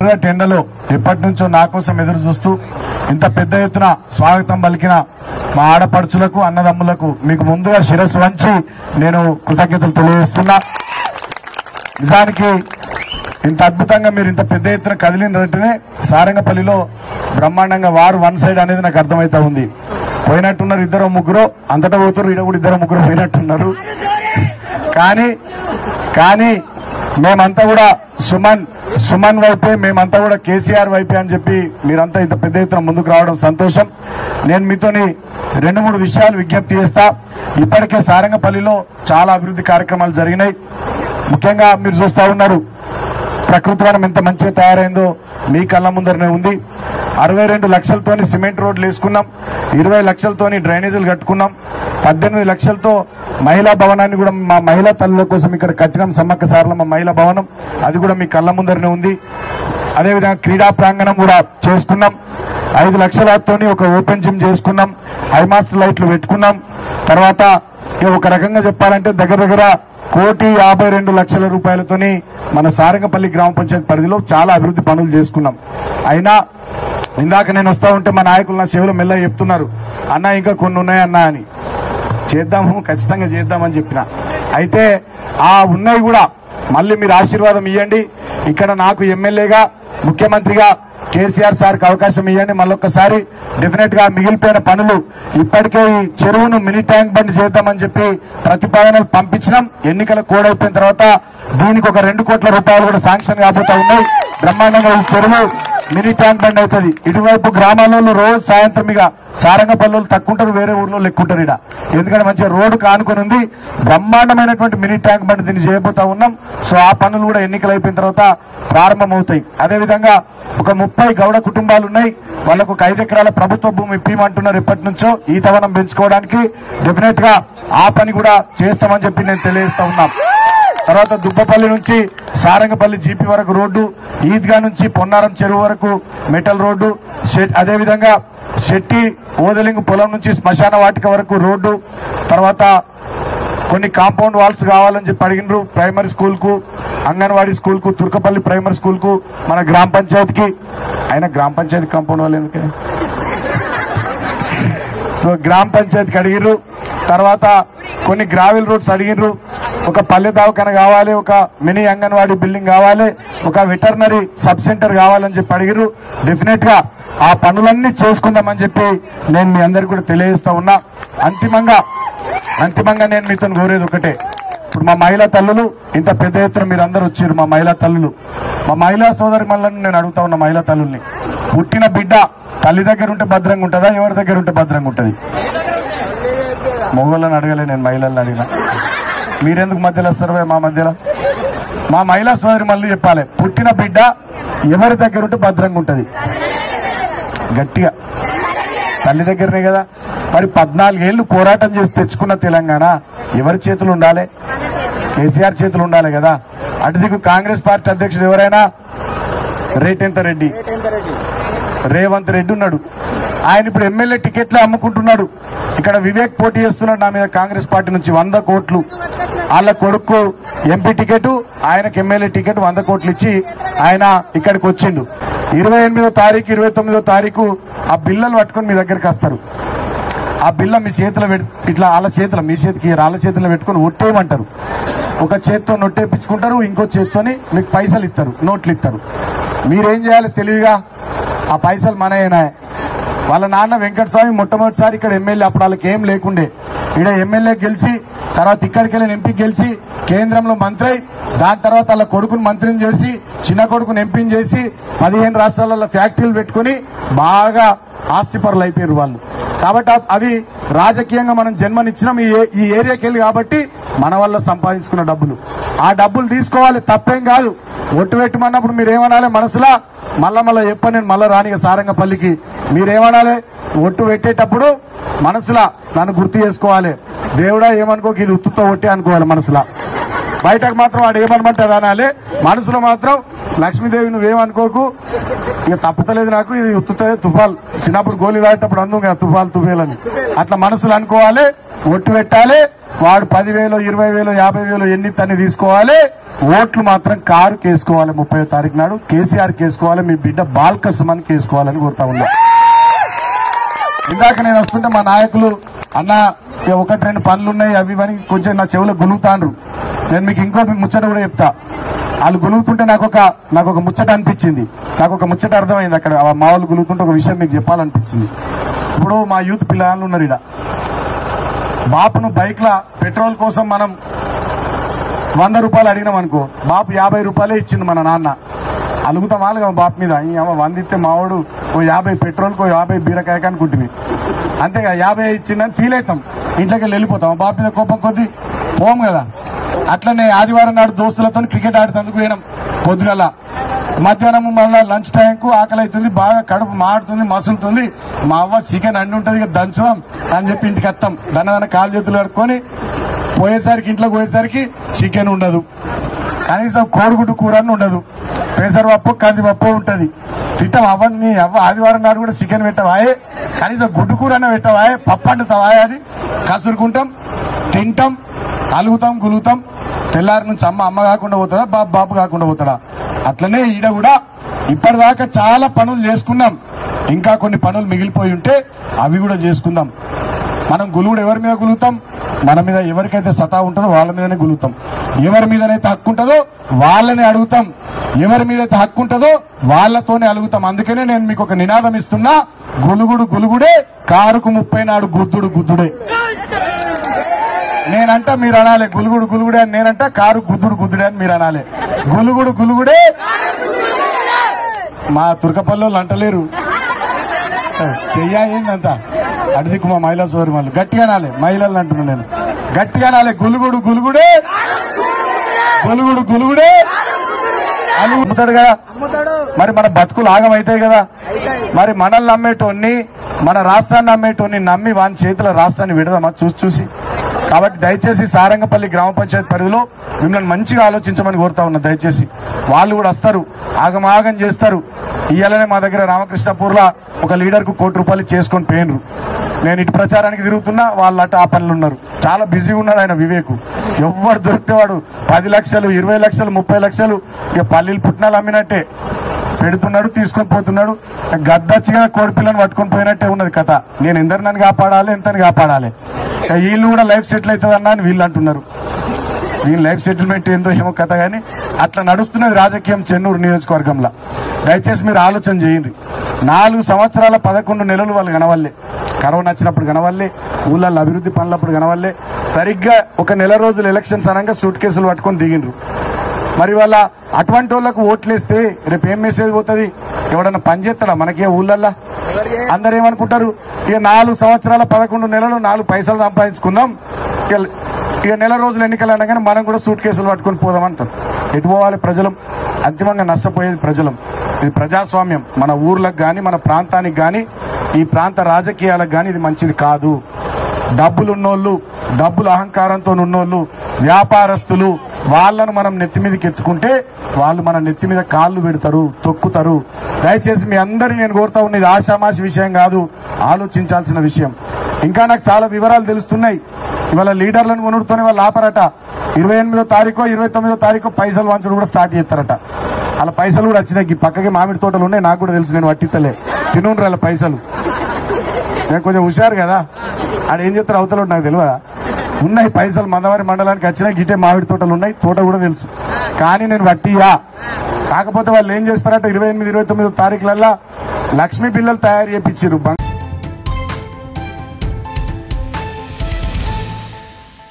టెండలో ఎప్పటి నుంచో నా కోసం ఎదురు చూస్తూ ఇంత పెద్ద ఎత్తున స్వాగతం పలికిన మా ఆడపడుచులకు అన్నదమ్ములకు మీకు ముందుగా శిరస్సు వంచి నేను కృతజ్ఞతలు తెలియజేస్తున్నా నిజానికి ఇంత అద్భుతంగా మీరు ఇంత పెద్ద ఎత్తున కదిలిన వెంటనే సారంగపల్లిలో బ్రహ్మాండంగా వారు వన్ సైడ్ అనేది నాకు అర్థమైతా ఉంది పోయినట్టున్నారు ఇద్దరు ముగ్గురు అంతటా పోతారు ఈడ కూడా ఇద్దరు ముగ్గురు పోయినట్టున్నారు కానీ కానీ మేమంతా కూడా సుమన్ సుమన్ వైపే మేమంతా కూడా కేసీఆర్ వైపే అని చెప్పి మీరంతా ఇంత పెద్ద ఎత్తున ముందుకు రావడం సంతోషం నేను మీతోని రెండు మూడు విషయాలు విజ్ఞప్తి చేస్తా ఇప్పటికే సారంగపల్లిలో చాలా అభివృద్ధి కార్యక్రమాలు జరిగినాయి ముఖ్యంగా మీరు చూస్తా ఉన్నారు ప్రకృతి వనం ఎంత మంచిగా తయారైందో మీ కళ్ళ ముందరనే ఉంది అరవై రెండు లక్షలతోని సిమెంట్ రోడ్లు వేసుకున్నాం ఇరవై లక్షలతోని డ్రైనేజీలు కట్టుకున్నాం పద్దెనిమిది లక్షలతో మహిళా భవనాన్ని కూడా మా మహిళా తల్లుల కోసం ఇక్కడ కట్టినాం సమ్మక్క సారలమ్మ మహిళా భవనం అది కూడా మీ కళ్ళ ముందరనే ఉంది అదేవిధంగా క్రీడా ప్రాంగణం కూడా చేసుకున్నాం ఐదు లక్షలతోని ఒక ఓపెన్ జిమ్ చేసుకున్నాం హైమాస్ట్ లైట్లు పెట్టుకున్నాం తర్వాత ఇక ఒక రకంగా చెప్పాలంటే దగ్గర దగ్గర కోటి యాభై రెండు లక్షల రూపాయలతోని మన సారంగపల్లి గ్రామ పంచాయతీ పరిధిలో చాలా అభివృద్ధి పనులు చేసుకున్నాం అయినా ఇందాక నేను వస్తా ఉంటే మా నాయకులు నా చెవులు మెల్ల చెప్తున్నారు అన్న ఇంకా కొన్ని ఉన్నాయన్నా అని చేద్దాము ఖచ్చితంగా చేద్దామని చెప్పిన అయితే ఆ ఉన్నాయి కూడా మళ్ళీ మీరు ఆశీర్వాదం ఇవ్వండి ఇక్కడ నాకు ఎమ్మెల్యేగా ముఖ్యమంత్రిగా కేసీఆర్ సార్కి అవకాశం ఇవ్వండి మళ్ళొక్కసారి డెఫినెట్ గా మిగిలిపోయిన పనులు ఇప్పటికే ఈ చెరువును మినీ ట్యాంక్ బండ్ చేద్దామని చెప్పి ప్రతిపాదనలు పంపించినాం ఎన్నికల కోడ్ అయిపోయిన తర్వాత దీనికి ఒక రెండు కోట్ల రూపాయలు కూడా శాంక్షన్ కాబోతా ఉన్నాయి బ్రహ్మాండంగా ఈ చెరువు మినీ ట్యాంక్ బండ్ అవుతుంది ఇటువైపు గ్రామాలలో రోజు సాయంత్రం ఇక సారంగపల్లి తక్కువ వేరే ఊర్లో లెక్కుంటారు ఇడ ఎందుకంటే మంచిగా రోడ్డు కానుకొని ఉంది బ్రహ్మాండమైనటువంటి మినీ ట్యాంక్ బండ్ దీన్ని చేయబోతా ఉన్నాం సో ఆ పనులు కూడా ఎన్నికలు అయిపోయిన తర్వాత ప్రారంభమవుతాయి అదేవిధంగా ఒక ముప్పై గౌడ కుటుంబాలు ఉన్నాయి వాళ్ళకు ఒక ఐదు ఎకరాల ప్రభుత్వ భూమి ఇప్పిమంటున్నారు ఎప్పటి నుంచో ఈ తవనం పెంచుకోవడానికి డెఫినెట్ గా ఆ పని కూడా చేస్తామని చెప్పి నేను తెలియజేస్తా ఉన్నాం తర్వాత దుబ్బపల్లి నుంచి సారంగపల్లి జీపీ వరకు రోడ్డు ఈద్గా నుంచి పొన్నారం చెరువు వరకు మెటల్ రోడ్డు షెట్- అదేవిధంగా శెట్టి ఓదలింగ్ పొలం నుంచి శ్మశాన వాటిక వరకు రోడ్డు తర్వాత కొన్ని కాంపౌండ్ వాల్స్ కావాలని చెప్పి అడిగినారు ప్రైమరీ స్కూల్ కు అంగన్వాడీ స్కూల్ కు తుర్కపల్లి ప్రైమరీ స్కూల్ కు మన గ్రామ పంచాయతీకి అయినా గ్రామ పంచాయతీ కాంపౌండ్ వాళ్ళు ఎందుకే సో గ్రామ పంచాయతీకి అడిగిర్రు తర్వాత కొన్ని గ్రావెల్ రోడ్స్ అడిగిర్రు ఒక పల్లె దవాఖాన కావాలి ఒక మినీ అంగన్వాడీ బిల్డింగ్ కావాలి ఒక వెటర్నరీ సబ్ సెంటర్ కావాలని చెప్పి అడిగిర్రు డెఫినెట్ గా ఆ పనులన్నీ చేసుకుందామని చెప్పి నేను మీ అందరికి కూడా తెలియజేస్తా ఉన్నా అంతిమంగా అంతిమంగా నేను మీతో కోరేది ఒకటే ఇప్పుడు మా మహిళా తల్లులు ఇంత పెద్ద ఎత్తున మీరు అందరు వచ్చారు మా మహిళా తల్లులు మా మహిళా సోదరి మళ్ళీ నేను అడుగుతా ఉన్నా మహిళా తల్లుల్ని పుట్టిన బిడ్డ తల్లి దగ్గర ఉంటే భద్రంగా ఉంటుందా ఎవరి దగ్గర ఉంటే భద్రంగా ఉంటుంది మొగోళ్ళని అడగలే నేను మహిళలను అడిగిన మీరెందుకు మధ్యలో వస్తారు భయ్ మా మధ్యలో మా మహిళా సోదరి మళ్ళీ చెప్పాలి పుట్టిన బిడ్డ ఎవరి దగ్గర ఉంటే భద్రంగా ఉంటది గట్టిగా తల్లి దగ్గరనే కదా మరి పద్నాలుగేళ్లు పోరాటం చేసి తెచ్చుకున్న తెలంగాణ ఎవరి చేతులు ఉండాలి కేసీఆర్ చేతులు ఉండాలి కదా అటు దిక్కు కాంగ్రెస్ పార్టీ అధ్యక్షుడు ఎవరైనా రేటెంత రెడ్డి రేవంత్ రెడ్డి ఉన్నాడు ఆయన ఇప్పుడు ఎమ్మెల్యే టికెట్లే అమ్ముకుంటున్నాడు ఇక్కడ వివేక్ పోటీ చేస్తున్నాడు నా మీద కాంగ్రెస్ పార్టీ నుంచి వంద కోట్లు వాళ్ళ కొడుకు ఎంపీ టికెట్ ఆయనకు ఎమ్మెల్యే టికెట్ వంద కోట్లు ఇచ్చి ఆయన ఇక్కడికి వచ్చిండు ఇరవై ఎనిమిదో తారీఖు ఇరవై తొమ్మిదో తారీఖు ఆ బిల్లలు పట్టుకొని మీ దగ్గరికి వస్తారు ఆ బిల్ల మీ చేతిలో పెట్- ఇట్లా వాళ్ళ చేతిలో మీ చేతికి వాళ్ళ చేతిలో పెట్టుకొని ఒట్టేయమంటారు ఒక చేత్తో నొట్టేపించుకుంటారు ఇంకో చేత్తోని మీకు పైసలు ఇస్తారు నోట్లు ఇస్తారు మీరేం చేయాలి తెలివిగా ఆ పైసలు మనయేనా వాళ్ళ నాన్న వెంకటస్వామి మొట్టమొదటిసారి ఇక్కడ ఎమ్మెల్యే అప్పుడు వాళ్ళకి ఏం లేకుండే ఇక్కడ ఎమ్మెల్యే గెలిచి తర్వాత ఇక్కడికి వెళ్ళిన ఎంపీ గెలిచి కేంద్రంలో మంత్రి అయి దాని తర్వాత వాళ్ళ కొడుకుని మంత్రిని చేసి చిన్న కొడుకుని ఎంపీని చేసి పదిహేను రాష్ట్రాలలో ఫ్యాక్టరీలు పెట్టుకుని బాగా ఆస్తిపరులు అయిపోయారు వాళ్ళు కాబట్టి అ- అవి రాజకీయంగా మనం జన్మనిచ్చినాం ఈ ఏ- ఈ ఏరియాకి వెళ్ళి కాబట్టి మన వల్ల సంపాదించుకున్న డబ్బులు ఆ డబ్బులు తీసుకోవాలి తప్పేం కాదు ఒట్టు పెట్టమన్నప్పుడు మీరు ఏమనాలి మనసులా మళ్ళా మళ్ళా చెప్ప నేను మళ్ళా రానిగా సారంగపల్లికి మీరేమనాలి ఒట్టు పెట్టేటప్పుడు మనసులా నన్ను గుర్తు చేసుకోవాలి దేవుడా ఏమనుకోక ఇది ఉత్తుతో ఒట్టే అనుకోవాలి మనసులా బయటకు మాత్రం వాడు ఏమనమంటే అది అనాలి మనసులో మాత్రం లక్ష్మీదేవి నువ్వేమనుకోకు ఇక తప్పుతలేదు నాకు ఇది ఉత్తుతే తుఫాల్ చిన్నప్పుడు గోళీ వాడేటప్పుడు అందు తుఫాల్ తుఫేలని అట్లా మనసులు అనుకోవాలి ఒట్టు పెట్టాలి వాడు పదివేలు ఇరవై వేలు యాభై వేలు ఎన్ని తన్ని తీసుకోవాలి ఓట్లు మాత్రం కారు కేసుకోవాలి ముప్పై తారీఖు నాడు కేసీఆర్ కేసుకోవాలి మీ బిడ్డ బాల్క సుమన్ కేసుకోవాలని కోరుతా ఉన్నా ఇందాక నేను వస్తుంటే మా నాయకులు అన్న ఇక ఒకటి రెండు పనులు ఉన్నాయి అవి ఇవని కొంచెం నా చెవులో గులుగుతాండ్రు నేను మీకు ఇంకో ముచ్చట కూడా చెప్తా వాళ్ళు గులుగుతుంటే నాకు ఒక నాకు ఒక ముచ్చట అనిపించింది నాకు ఒక ముచ్చట అర్థమైంది అక్కడ ఆ మా వాళ్ళు గులుగుతుంటే ఒక విషయం మీకు చెప్పాలనిపించింది ఇప్పుడు మా యూత్ పిల్లలు ఉన్నారు ఇక్కడ బాపును బైక్ లా పెట్రోల్ కోసం మనం వంద రూపాయలు అడిగినాం అనుకో బాపు యాభై రూపాయలే ఇచ్చింది మన నాన్న అలుగుతాం వాళ్ళగా బాపు మీద ఈ అమ్మ వంద ఇస్తే మావాడు ఓ యాభై పెట్రోల్ ఓ యాభై బీరకాయకి అనుకుంటుంది అంతేగా యాభై ఇచ్చిందని ఫీల్ అవుతాం ఇంట్లోకి వెళ్ళి వెళ్ళిపోతాం బాపు మీద కోపం కొద్ది పోం కదా అట్లనే ఆదివారం నాడు దోస్తులతో క్రికెట్ ఆడుతందుకు పోయినాం పొద్దుగల మధ్యాహ్నం మళ్ళా లంచ్ టైంకు ఆకలి అవుతుంది బాగా కడుపు మాడుతుంది మసులుతుంది మా అవ్వ చికెన్ అండి ఉంటుంది ఇక దంచుదాం అని చెప్పి ఇంటికి వస్తాం దన్న కాలు చేతులు కడుక్కొని పోయేసరికి ఇంట్లోకి పోయేసరికి చికెన్ ఉండదు కనీసం కోడిగుడ్డు కూర అని ఉండదు పెసరపప్పు కందిపప్పు ఉంటది తింటాం అవన్నీ అవ్వ ఆదివారం నాడు కూడా చికెన్ పెట్టవాయే కనీసం గుడ్డు కూర అన్న పెట్టవాయే పప్పు అంటుతావాయే అని కసురుకుంటాం తింటాం అలుగుతాం గులుగుతాం తెల్లారి నుంచి అమ్మ అమ్మ కాకుండా పోతుందా బాబు బాబు కాకుండా పోతాడా అట్లనే ఈడ కూడా ఇప్పటిదాకా చాలా పనులు చేసుకున్నాం ఇంకా కొన్ని పనులు మిగిలిపోయి ఉంటే అవి కూడా చేసుకుందాం మనం గులుగుడు ఎవరి మీద గులుగుతాం మన మీద ఎవరికైతే సతా ఉంటుందో వాళ్ళ మీదనే గులుగుతాం ఎవరి మీదనైతే హక్కు ఉంటుందో వాళ్ళని అడుగుతాం ఎవరి మీదైతే హక్కు ఉంటుందో వాళ్ళతోనే అలుగుతాం అందుకనే నేను మీకు ఒక నినాదం ఇస్తున్నా గులుగుడు గులుగుడే కారుకు ముప్పై నాడు గుద్దుడు గుద్దుడే నేనంట మీరు అనాలి గులుగుడు గులుగుడే అని నేనంట కారు గుద్దుడు గుద్దుడే అని మీరు అనాలి గులుగుడు గులుగుడే మా తుర్కపల్లి అంటలేరు చెయ్యా ఏందంత అడిదికు మా మహిళా సోదరి వాళ్ళు గట్టిగా నాలే మహిళలు అంటున్నాను నేను గట్టిగా నాలే గులుగుడు గులుగుడే గులుగుడు గులుగుడే అలుగుతాడు కదా మరి మన బతుకులు ఆగమైతాయి కదా మరి మనల్ని నమ్మేటోన్ని మన రాష్ట్రాన్ని నమ్మేటోన్ని నమ్మి వాని చేతుల రాష్ట్రాన్ని విడదామా చూసి చూసి కాబట్టి దయచేసి సారంగపల్లి గ్రామ పంచాయతీ పరిధిలో మిమ్మల్ని మంచిగా ఆలోచించమని కోరుతా ఉన్నా దయచేసి వాళ్ళు కూడా వస్తారు ఆగమాగం చేస్తారు ఇయ్యాలనే మా దగ్గర రామకృష్ణపూర్లో ఒక లీడర్ కు కోటి రూపాయలు చేసుకొని పోయినరు నేను ఇటు ప్రచారానికి తిరుగుతున్నా వాళ్ళు అటు ఆ పనులు ఉన్నారు చాలా బిజీగా ఉన్నాడు ఆయన వివేకు ఎవరు దొరికితే వాడు పది లక్షలు ఇరవై లక్షలు ముప్పై లక్షలు ఇక పల్లీలు పుట్టినాలు అమ్మినట్టే పెడుతున్నాడు తీసుకొని పోతున్నాడు గద్దచ్చిగా కోడిపిల్లని పట్టుకొని పోయినట్టే ఉన్నది కథ నేను ఎందరు నన్ను కాపాడాలి ఎంతని కాపాడాలి ఇక వీళ్ళు కూడా లైఫ్ సెటిల్ అవుతుంది అన్నా అని వీళ్ళు అంటున్నారు వీళ్ళ లైఫ్ సెటిల్మెంట్ ఏందో ఏమో కథ కానీ అట్లా నడుస్తున్నది రాజకీయం చెన్నూరు నియోజకవర్గంలో దయచేసి మీరు ఆలోచన చేయండి నాలుగు సంవత్సరాల పదకొండు నెలలు వాళ్ళు కనవల్లే కరోనా వచ్చినప్పుడు కనవల్లే ఊళ్ళల్లో అభివృద్ధి పనులప్పుడు కనవల్లే సరిగ్గా ఒక నెల రోజులు ఎలక్షన్స్ అనగా సూట్ కేసులు పట్టుకొని దిగిండ్రు మరి వాళ్ళ అటువంటి వాళ్ళకు ఓట్లేస్తే రేపు ఏం మెసేజ్ పోతుంది ఎవడన్నా పని చేస్తాడా మనకే ఊళ్ళల్లా అందరు ఏమనుకుంటారు ఇక నాలుగు సంవత్సరాల పదకొండు నెలలు నాలుగు పైసలు సంపాదించుకుందాం ఇక ఇక నెల రోజులు ఎన్నికలు అనగానే మనం కూడా సూట్ కేసులు పట్టుకొని పోదామంటాం ఎటు పోవాలి ప్రజలం అంతిమంగా నష్టపోయేది ప్రజలం ఇది ప్రజాస్వామ్యం మన ఊర్లకు గాని మన ప్రాంతానికి గాని ఈ ప్రాంత రాజకీయాలకు గాని ఇది మంచిది కాదు డబ్బులున్నోళ్ళు డబ్బులు అహంకారంతో ఉన్నోళ్ళు వ్యాపారస్తులు వాళ్ళను మనం నెత్తి మీదకి ఎత్తుకుంటే వాళ్ళు మన నెత్తి మీద కాళ్ళు పెడతారు తొక్కుతారు దయచేసి మీ అందరినీ నేను కోరుతా ఉన్నది ఆషామాషి విషయం కాదు ఆలోచించాల్సిన విషయం ఇంకా నాకు చాలా వివరాలు తెలుస్తున్నాయి ఇవాళ లీడర్లను కొనుడుతోనే వాళ్ళు ఆపరట ఇరవై ఎనిమిదో తారీఖు ఇరవై తొమ్మిదో తారీఖు పైసలు వంచడం కూడా స్టార్ట్ చేస్తారట అలా పైసలు కూడా వచ్చినాయి ఈ పక్కకి మామిడి తోటలు ఉన్నాయి నాకు కూడా తెలుసు నేను వట్టిత్తలే తినుండ్రు అలా పైసలు నేను కొంచెం హుషారు కదా ఆడ ఏం చెప్తారు అవతల నాకు తెలియదా ఉన్నాయి పైసలు మందవారి మండలానికి వచ్చినాయి గిట్టే మామిడి తోటలు ఉన్నాయి తోట కూడా తెలుసు కానీ నేను వట్టియా కాకపోతే వాళ్ళు ఏం చేస్తారంటే ఇరవై ఎనిమిది ఇరవై తొమ్మిదో తారీఖులల్లా లక్ష్మీ పిల్లలు తయారు చేయించారు